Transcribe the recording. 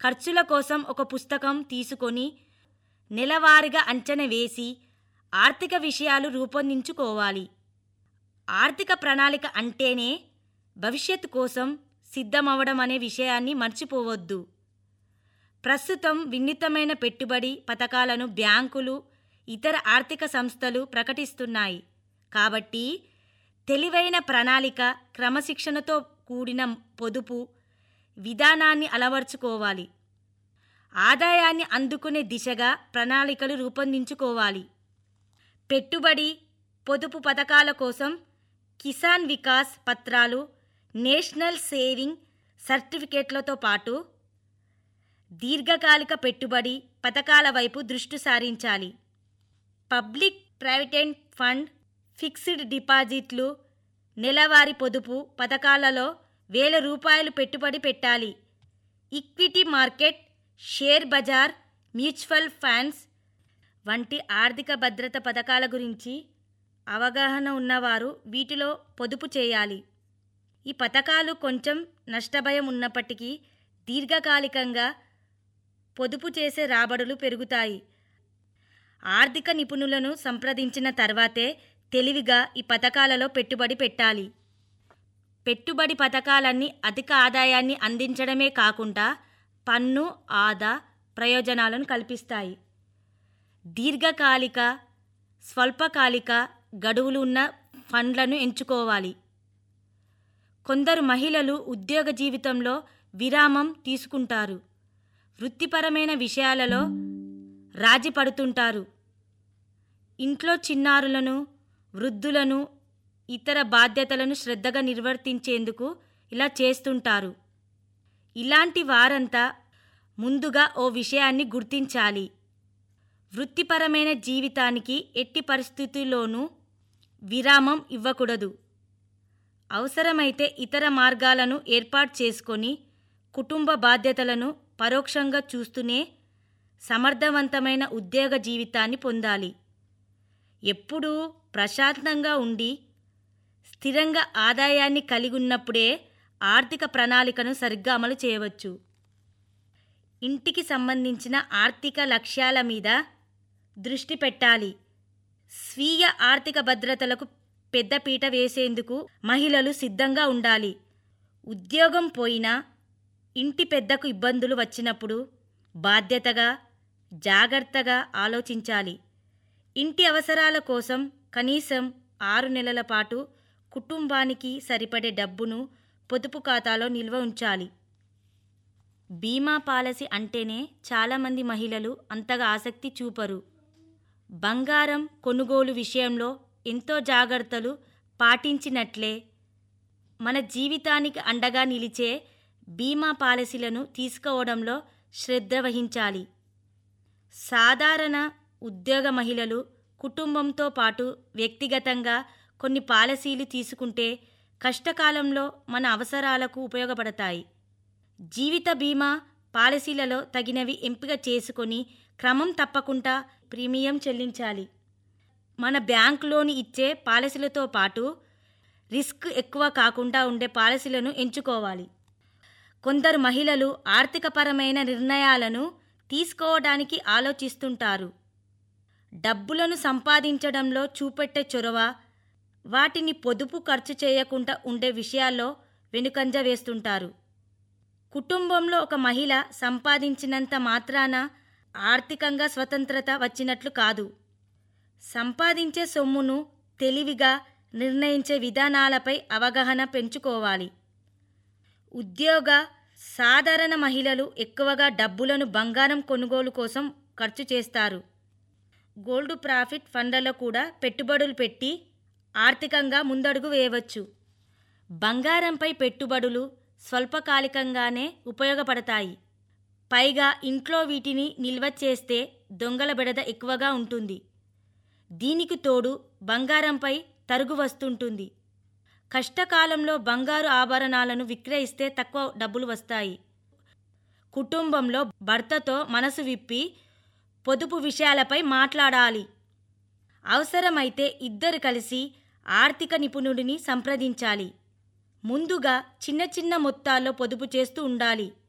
ఖర్చుల కోసం ఒక పుస్తకం తీసుకొని నెలవారీగా అంచనా వేసి ఆర్థిక విషయాలు రూపొందించుకోవాలి ఆర్థిక ప్రణాళిక అంటేనే భవిష్యత్తు కోసం సిద్ధమవడం అనే విషయాన్ని మర్చిపోవద్దు ప్రస్తుతం వినూత్నమైన పెట్టుబడి పథకాలను బ్యాంకులు ఇతర ఆర్థిక సంస్థలు ప్రకటిస్తున్నాయి కాబట్టి తెలివైన ప్రణాళిక క్రమశిక్షణతో కూడిన పొదుపు విధానాన్ని అలవర్చుకోవాలి ఆదాయాన్ని అందుకునే దిశగా ప్రణాళికలు రూపొందించుకోవాలి పెట్టుబడి పొదుపు పథకాల కోసం కిసాన్ వికాస్ పత్రాలు నేషనల్ సేవింగ్ సర్టిఫికేట్లతో పాటు దీర్ఘకాలిక పెట్టుబడి పథకాల వైపు దృష్టి సారించాలి పబ్లిక్ ప్రైవేట్ ఫండ్ ఫిక్స్డ్ డిపాజిట్లు నెలవారీ పొదుపు పథకాలలో వేల రూపాయలు పెట్టుబడి పెట్టాలి ఈక్విటీ మార్కెట్ షేర్ బజార్ మ్యూచువల్ ఫండ్స్ వంటి ఆర్థిక భద్రత పథకాల గురించి అవగాహన ఉన్నవారు వీటిలో పొదుపు చేయాలి ఈ పథకాలు కొంచెం నష్టభయం ఉన్నప్పటికీ దీర్ఘకాలికంగా పొదుపు చేసే రాబడులు పెరుగుతాయి ఆర్థిక నిపుణులను సంప్రదించిన తర్వాతే తెలివిగా ఈ పథకాలలో పెట్టుబడి పెట్టాలి పెట్టుబడి పథకాలన్నీ అధిక ఆదాయాన్ని అందించడమే కాకుండా పన్ను ఆదా ప్రయోజనాలను కల్పిస్తాయి దీర్ఘకాలిక స్వల్పకాలిక గడువులు ఉన్న ఫండ్లను ఎంచుకోవాలి కొందరు మహిళలు ఉద్యోగ జీవితంలో విరామం తీసుకుంటారు వృత్తిపరమైన విషయాలలో రాజీ పడుతుంటారు ఇంట్లో చిన్నారులను వృద్ధులను ఇతర బాధ్యతలను శ్రద్ధగా నిర్వర్తించేందుకు ఇలా చేస్తుంటారు ఇలాంటి వారంతా ముందుగా ఓ విషయాన్ని గుర్తించాలి వృత్తిపరమైన జీవితానికి ఎట్టి పరిస్థితుల్లోనూ విరామం ఇవ్వకూడదు అవసరమైతే ఇతర మార్గాలను ఏర్పాటు చేసుకొని కుటుంబ బాధ్యతలను పరోక్షంగా చూస్తూనే సమర్థవంతమైన ఉద్యోగ జీవితాన్ని పొందాలి ఎప్పుడూ ప్రశాంతంగా ఉండి స్థిరంగా ఆదాయాన్ని కలిగి ఉన్నప్పుడే ఆర్థిక ప్రణాళికను సరిగ్గా అమలు చేయవచ్చు ఇంటికి సంబంధించిన ఆర్థిక లక్ష్యాల మీద దృష్టి పెట్టాలి స్వీయ ఆర్థిక భద్రతలకు పెద్దపీట వేసేందుకు మహిళలు సిద్ధంగా ఉండాలి ఉద్యోగం పోయినా ఇంటి పెద్దకు ఇబ్బందులు వచ్చినప్పుడు బాధ్యతగా జాగ్రత్తగా ఆలోచించాలి ఇంటి అవసరాల కోసం కనీసం ఆరు నెలల పాటు కుటుంబానికి సరిపడే డబ్బును పొదుపు ఖాతాలో నిల్వ ఉంచాలి బీమా పాలసీ అంటేనే చాలామంది మహిళలు అంతగా ఆసక్తి చూపరు బంగారం కొనుగోలు విషయంలో ఎంతో జాగ్రత్తలు పాటించినట్లే మన జీవితానికి అండగా నిలిచే బీమా పాలసీలను తీసుకోవడంలో శ్రద్ధ వహించాలి సాధారణ ఉద్యోగ మహిళలు కుటుంబంతో పాటు వ్యక్తిగతంగా కొన్ని పాలసీలు తీసుకుంటే కష్టకాలంలో మన అవసరాలకు ఉపయోగపడతాయి జీవిత బీమా పాలసీలలో తగినవి ఎంపిక చేసుకొని క్రమం తప్పకుండా ప్రీమియం చెల్లించాలి మన బ్యాంకులోని ఇచ్చే పాలసీలతో పాటు రిస్క్ ఎక్కువ కాకుండా ఉండే పాలసీలను ఎంచుకోవాలి కొందరు మహిళలు ఆర్థికపరమైన నిర్ణయాలను తీసుకోవడానికి ఆలోచిస్తుంటారు డబ్బులను సంపాదించడంలో చూపెట్టే చొరవ వాటిని పొదుపు ఖర్చు చేయకుండా ఉండే విషయాల్లో వెనుకంజ వేస్తుంటారు కుటుంబంలో ఒక మహిళ సంపాదించినంత మాత్రాన ఆర్థికంగా స్వతంత్రత వచ్చినట్లు కాదు సంపాదించే సొమ్మును తెలివిగా నిర్ణయించే విధానాలపై అవగాహన పెంచుకోవాలి ఉద్యోగ సాధారణ మహిళలు ఎక్కువగా డబ్బులను బంగారం కొనుగోలు కోసం ఖర్చు చేస్తారు గోల్డ్ ప్రాఫిట్ ఫండ్లలో కూడా పెట్టుబడులు పెట్టి ఆర్థికంగా ముందడుగు వేయవచ్చు బంగారంపై పెట్టుబడులు స్వల్పకాలికంగానే ఉపయోగపడతాయి పైగా ఇంట్లో వీటిని నిల్వ చేస్తే దొంగల బెడద ఎక్కువగా ఉంటుంది దీనికి తోడు బంగారంపై తరుగు వస్తుంటుంది కష్టకాలంలో బంగారు ఆభరణాలను విక్రయిస్తే తక్కువ డబ్బులు వస్తాయి కుటుంబంలో భర్తతో మనసు విప్పి పొదుపు విషయాలపై మాట్లాడాలి అవసరమైతే ఇద్దరు కలిసి ఆర్థిక నిపుణుడిని సంప్రదించాలి ముందుగా చిన్న చిన్న మొత్తాల్లో పొదుపు చేస్తూ ఉండాలి